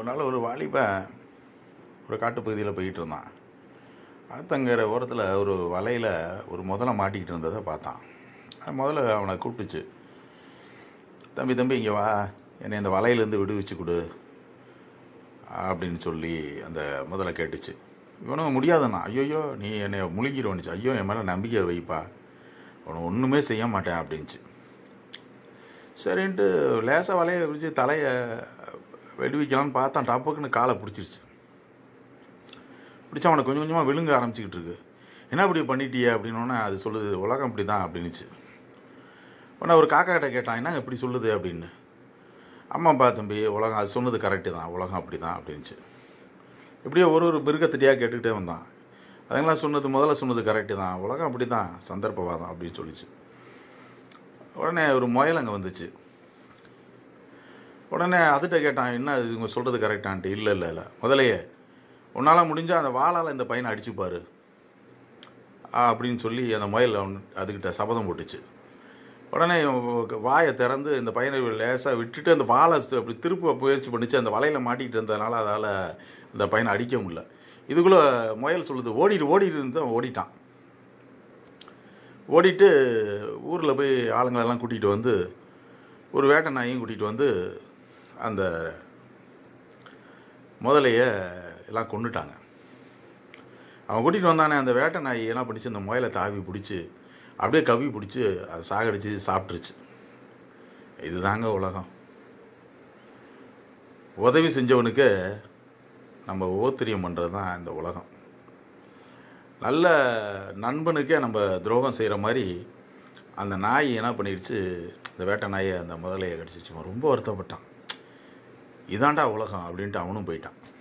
ஒரு நாள் ஒரு வாலிபன் ஒரு காட்டுப்பகுதியில் போயிட்டு இருந்தான் ஆத்தங்கரை ஓரத்தில் ஒரு வலையில் ஒரு முதலை மாட்டிக்கிட்டு இருந்ததை பார்த்தான் அது முதல்ல அவனை கூப்பிட்டுச்சு தம்பி தம்பி இங்கே வா என்னை இந்த வலையிலேருந்து விடுவிச்சு கொடு அப்படின்னு சொல்லி அந்த முதல்ல கேட்டுச்சு இவனும் முடியாதுண்ணா ஐயோயோ நீ என்னை முழுங்கிடுவனுச்சு ஐயோ என் மேலே நம்பிக்கை வைப்பா உன்னை ஒன்றுமே செய்ய மாட்டேன் அப்படின்ச்சு சரின்ட்டு லேசாக வலையை பிடிச்சி தலையை வெடிவிக்கலான்னு பார்த்தான் டப்புக்குன்னு காலை பிடிச்சிருச்சு பிடிச்சா அவனை கொஞ்சம் கொஞ்சமாக விழுங்க ஆரம்பிச்சிக்கிட்டு இருக்கு என்ன இப்படி பண்ணிட்டியே அப்படின்னோடனே அது சொல்லுது உலகம் இப்படி தான் அப்படின்னுச்சு உடனே ஒரு காக்கா கிட்ட கேட்டான் என்னங்க இப்படி சொல்லுது அப்படின்னு ஆமாப்பா தம்பி உலகம் அது சொன்னது கரெக்டு தான் உலகம் அப்படி தான் அப்படின்ச்சு இப்படியே ஒரு ஒரு மிருகத்திட்டியாக கேட்டுக்கிட்டே வந்தான் அதெல்லாம் சொன்னது முதல்ல சொன்னது கரெக்டு தான் உலகம் அப்படி தான் சந்தர்ப்பவாதம் அப்படின்னு சொல்லிச்சு உடனே ஒரு முயல் அங்கே வந்துச்சு உடனே அதுகிட்ட கேட்டான் என்ன இது இவங்க சொல்கிறது கரெக்டான்ட்டு இல்லை இல்லை இல்லை முதலையே உன்னால் முடிஞ்சால் அந்த வாளால் இந்த பையனை அடிச்சுப்பாரு அப்படின்னு சொல்லி அந்த முயல் அவன் அதுக்கிட்ட சபதம் போட்டுச்சு உடனே இவன் வாயை திறந்து இந்த பையனை லேசாக விட்டுட்டு அந்த வாழை அப்படி திருப்ப முயற்சி பண்ணிச்சு அந்த வலையில் மாட்டிக்கிட்டு இருந்ததுனால அதால் அந்த பையனை அடிக்க முடியல இதுக்குள்ளே முயல் சொல்லுது ஓடிடு ஓடிடு இருந்து அவன் ஓடிட்டான் ஓடிட்டு ஊரில் போய் ஆளுங்களெல்லாம் கூட்டிகிட்டு வந்து ஒரு வேட்டை நாயையும் கூட்டிகிட்டு வந்து அந்த முதலைய எல்லாம் கொண்டுட்டாங்க அவன் கூட்டிகிட்டு வந்தானே அந்த வேட்டை நாய் என்ன பண்ணிச்சு அந்த முயலை தாவி பிடிச்சி அப்படியே கவி பிடிச்சி அதை சாகடிச்சு சாப்பிட்ருச்சு இதுதாங்க உலகம் உதவி செஞ்சவனுக்கு நம்ம ஓத்திரியம் பண்ணுறது தான் இந்த உலகம் நல்ல நண்பனுக்கே நம்ம துரோகம் செய்கிற மாதிரி அந்த நாய் என்ன பண்ணிடுச்சு இந்த வேட்டை நாயை அந்த முதலையை கடிச்சிச்சு அவன் ரொம்ப வருத்தப்பட்டான் இதாண்டா உலகம் அப்படின்ட்டு அவனும் போயிட்டான்